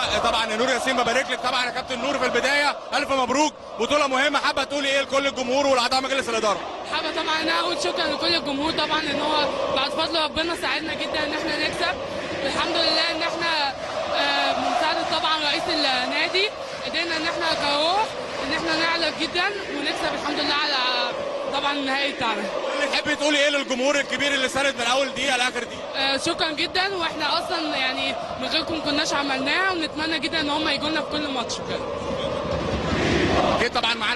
طبعا يا نور ياسين ببارك لك طبعا يا كابتن نور في البدايه الف مبروك بطوله مهمه حابه تقولي ايه لكل الجمهور والاعضاء مجلس الاداره حابه طبعا ان انا اقول شكرا لكل الجمهور طبعا ان هو بعد فضل ربنا ساعدنا جدا ان احنا نكسب الحمد لله ان احنا آه، بمساعده طبعا رئيس النادي قدرنا ان احنا كروح ان احنا نعلى جدا ونكسب الحمد لله على طبعا النهائي بتاعنا اللي تحبي تقولي ايه للجمهور الكبير اللي ساند من اول دقيقه لاخر دقيقه آه، شكرا جدا واحنا اصلا يعني من غيركم كناش عملناها ونتمنى جدا ان هم يجوا لنا في كل ماتش بجد اكيد طبعا معانا